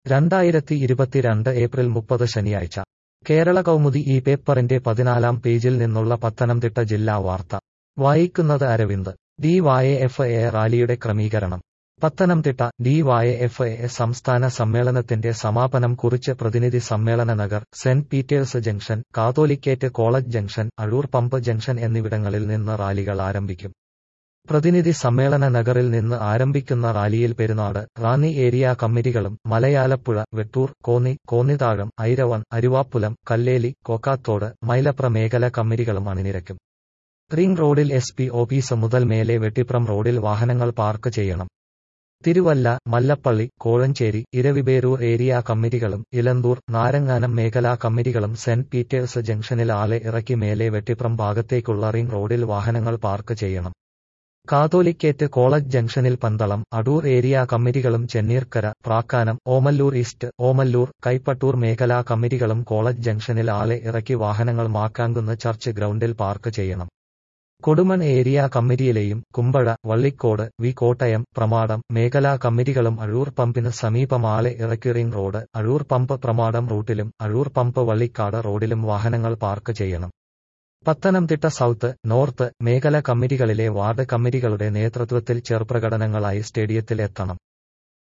രണ്ടായിരത്തി ഇരുപത്തിരണ്ട് ഏപ്രിൽ മുപ്പത് ശനിയാഴ്ച കേരള കൗമുദി ഈ പേപ്പറിന്റെ പതിനാലാം പേജിൽ നിന്നുള്ള പത്തനംതിട്ട ജില്ലാ വാർത്ത വായിക്കുന്നത് Aravind D Y F A റാലിയുടെ ക്രമീകരണം Pathanamthitta D Y F A സംസ്ഥാന സമ്മേളനത്തിന്റെ സമാപനം കുറിച്ച് പ്രതിനിധി സമ്മേളന നഗർ saint Peter's junction Catholicate college junction Azhoor pump junction എന്നിവിടങ്ങളിൽ നിന്ന് റാലികൾ ആരംഭിക്കും പ്രതിനിധി സമ്മേളന നഗറിൽ നിന്ന് ആരംഭിക്കുന്ന റാലിയിൽ പെരുന്നാട് റാന്നി ഏരിയ കമ്മിറ്റികളും മലയാലപ്പുഴ വെട്ടൂർ കോന്നി കോന്നിതാഴം ഐരവൺ അരുവാപ്പുലം കല്ലേലി കോക്കാത്തോട് മൈലപ്ര മേഖല കമ്മിറ്റികളും അണിനിരക്കും റിംഗ് റോഡിൽ എസ് പി ഓഫീസ് മുതൽ മേലെ വെട്ടിപ്രം റോഡിൽ വാഹനങ്ങൾ പാർക്ക് ചെയ്യണം തിരുവല്ല മല്ലപ്പള്ളി കോഴഞ്ചേരി ഇരവിപേരൂർ ഏരിയ കമ്മിറ്റികളും ഇലന്തൂർ നാരങ്ങാനം മേഖലാ കമ്മിറ്റികളും സെന്റ് പീറ്റേഴ്സ് ജംഗ്ഷനിൽ ആളെ ഇറക്കി മേലെ വെട്ടിപ്രം ഭാഗത്തേക്കുള്ള റിംഗ് റോഡിൽ വാഹനങ്ങൾ പാർക്ക് ചെയ്യണം കാതോലിക്കേറ്റ് കോളേജ് ജംഗ്ഷനിൽ പന്തളം അടൂർ ഏരിയ കമ്മിറ്റികളും ചെന്നീർക്കര പ്രാക്കാനം ഓമല്ലൂർ ഈസ്റ്റ് ഓമല്ലൂർ കൈപ്പട്ടൂർ മേഖലാ കമ്മിറ്റികളും കോളേജ് ജംഗ്ഷനിൽ ആളെ ഇറക്കി വാഹനങ്ങൾ മാക്കാങ്കുന്ന് ചർച്ച് ഗ്രൗണ്ടിൽ പാർക്ക് ചെയ്യണം കൊടുമൺ ഏരിയ കമ്മിറ്റിയിലെയും കുമ്പഴ വള്ളിക്കോട് വി കോട്ടയം പ്രമാടം മേഖലാ കമ്മിറ്റികളും അഴൂർ പമ്പിന് സമീപം ആളെ ഇറക്കി ring road Azhoor pump Pramadam റൂട്ടിലും അഴൂർ പമ്പ് വള്ളിക്കാട് റോഡിലും വാഹനങ്ങൾ പാർക്ക് ചെയ്യണം പത്തനംതിട്ട സൗത്ത് നോർത്ത് മേഖല കമ്മിറ്റികളിലെ വാർഡ് കമ്മിറ്റികളുടെ നേതൃത്വത്തിൽ ചെറുപ്രകടനങ്ങളായി സ്റ്റേഡിയത്തിൽ എത്തണം